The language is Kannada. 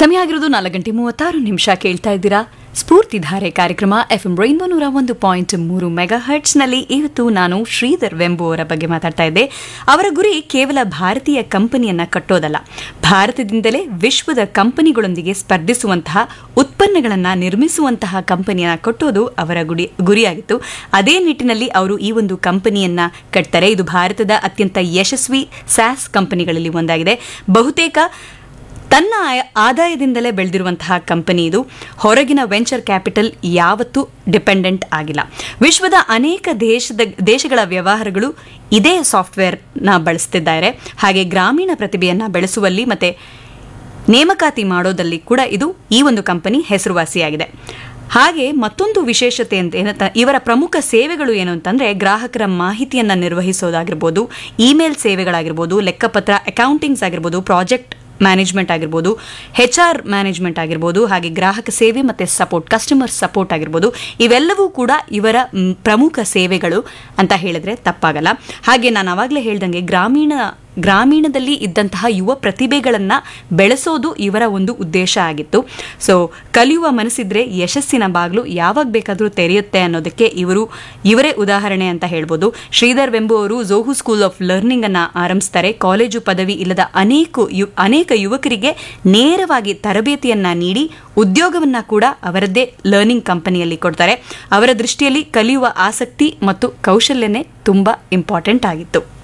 ಸಮಯ ಆಗಿರೋದು ನಾಲ್ಕು ಗಂಟೆ ಮೂವತ್ತಾರು ನಿಮಿಷ ಕೇಳ್ತಾ ಇದ್ದೀರಾ ಸ್ಫೂರ್ತಿಧಾರೆ ಕಾರ್ಯಕ್ರಮ ಎಫ್ ಎಂ ರೈನ್ಬೋ ನೂರ ಒಂದು ಪಾಯಿಂಟ್ ಮೂರು ಮೆಗಾ ಹರ್ಟ್ಸ್ನಲ್ಲಿ ಇವತ್ತು ನಾನು ಶ್ರೀಧರ್ ವೆಂಬು ಅವರ ಬಗ್ಗೆ ಮಾತಾಡ್ತಾ ಇದ್ದೆ ಅವರ ಗುರಿ ಕೇವಲ ಭಾರತೀಯ ಕಂಪನಿಯನ್ನ ಕಟ್ಟೋದಲ್ಲ ಭಾರತದಿಂದಲೇ ವಿಶ್ವದ ಕಂಪನಿಗಳೊಂದಿಗೆ ಸ್ಪರ್ಧಿಸುವಂತಹ ಉತ್ಪನ್ನಗಳನ್ನು ನಿರ್ಮಿಸುವಂತಹ ಕಂಪನಿಯನ್ನ ಕಟ್ಟೋದು ಅವರ ಗುಡಿ ಗುರಿಯಾಗಿತ್ತು ಅದೇ ನಿಟ್ಟಿನಲ್ಲಿ ಅವರು ಈ ಒಂದು ಕಂಪನಿಯನ್ನ ಕಟ್ತಾರೆ ಇದು ಭಾರತದ ಅತ್ಯಂತ ಯಶಸ್ವಿ ಸ್ಯಾಸ್ ಕಂಪನಿಗಳಲ್ಲಿ ಒಂದಾಗಿದೆ ಬಹುತೇಕ ತನ್ನ ಆಯ- ಆದಾಯದಿಂದಲೇ ಬೆಳೆದಿರುವಂತಹ ಕಂಪನಿ ಇದು ಹೊರಗಿನ ವೆಂಚರ್ ಕ್ಯಾಪಿಟಲ್ ಯಾವತ್ತೂ ಡಿಪೆಂಡೆಂಟ್ ಆಗಿಲ್ಲ ವಿಶ್ವದ ಅನೇಕ ದೇಶದ ದೇಶಗಳ ವ್ಯವಹಾರಗಳು ಇದೇ ಸಾಫ್ಟ್ವೇರ್ನ ಬಳಸ್ತಿದ್ದಾರೆ ಹಾಗೆ ಗ್ರಾಮೀಣ ಪ್ರತಿಭೆಯನ್ನು ಬೆಳೆಸುವಲ್ಲಿ ಮತ್ತೆ ನೇಮಕಾತಿ ಮಾಡೋದಲ್ಲಿ ಕೂಡ ಇದು ಈ ಒಂದು ಕಂಪನಿ ಹೆಸರುವಾಸಿಯಾಗಿದೆ ಹಾಗೆ ಮತ್ತೊಂದು ವಿಶೇಷತೆ ಅಂತ ಏನಂತ ಇವರ ಪ್ರಮುಖ ಸೇವೆಗಳು ಏನು ಅಂತಂದ್ರೆ ಗ್ರಾಹಕರ ಮಾಹಿತಿಯನ್ನ ನಿರ್ವಹಿಸೋದಾಗಿರ್ಬೋದು ಇಮೇಲ್ ಸೇವೆಗಳಾಗಿರ್ಬೋದು ಲೆಕ್ಕಪತ್ರ ಅಕೌಂಟಿಂಗ್ಸ್ ಆಗಿರ್ಬೋದು ಪ್ರಾಜೆಕ್ಟ್ ಮ್ಯಾನೇಜ್ಮೆಂಟ್ ಆಗಿರ್ಬೋದು ಹೆಚ್ ಆರ್ ಮ್ಯಾನೇಜ್ಮೆಂಟ್ ಆಗಿರ್ಬೋದು ಹಾಗೆ ಗ್ರಾಹಕ ಸೇವೆ ಮತ್ತು ಸಪೋರ್ಟ್ ಕಸ್ಟಮರ್ ಸಪೋರ್ಟ್ ಆಗಿರ್ಬೋದು ಇವೆಲ್ಲವೂ ಕೂಡ ಇವರ ಮ್, ಪ್ರಮುಖ ಸೇವೆಗಳು ಅಂತ ಹೇಳಿದ್ರೆ ತಪ್ಪಾಗಲ್ಲ ಹಾಗೆ ನಾನು ಆವಾಗಲೇ ಹೇಳ್ದಂಗೆ ಗ್ರಾಮೀಣ ಗ್ರಾಮೀಣದಲ್ಲಿ ಇದ್ದಂತಹ ಯುವ ಪ್ರತಿಭೆಗಳನ್ನು ಬೆಳೆಸೋದು ಇವರ ಒಂದು ಉದ್ದೇಶ ಆಗಿತ್ತು ಸೊ ಕಲಿಯುವ ಮನಸ್ಸಿದ್ರೆ ಯಶಸ್ಸಿನ ಬಾಗಿಲು ಯಾವಾಗ ಬೇಕಾದರೂ ತೆರೆಯುತ್ತೆ ಅನ್ನೋದಕ್ಕೆ ಇವರು ಇವರೇ ಉದಾಹರಣೆ ಅಂತ ಹೇಳ್ಬೋದು ಶ್ರೀಧರ್ ವೆಂಬು ಅವರು ಝೋಹು ಸ್ಕೂಲ್ ಆಫ್ ಲರ್ನಿಂಗ್ ಅನ್ನ ಆರಂಭಿಸ್ತಾರೆ ಕಾಲೇಜು ಪದವಿ ಇಲ್ಲದ ಅನೇಕ ಯು ಅನೇಕ ಯುವಕರಿಗೆ ನೇರವಾಗಿ ತರಬೇತಿಯನ್ನ ನೀಡಿ ಉದ್ಯೋಗವನ್ನ ಕೂಡ ಅವರದ್ದೇ ಲರ್ನಿಂಗ್ ಕಂಪನಿಯಲ್ಲಿ ಕೊಡ್ತಾರೆ ಅವರ ದೃಷ್ಟಿಯಲ್ಲಿ ಕಲಿಯುವ ಆಸಕ್ತಿ ಮತ್ತು ಕೌಶಲ್ಯನೇ ತುಂಬಾ ಇಂಪಾರ್ಟೆಂಟ್ ಆಗಿತ್ತು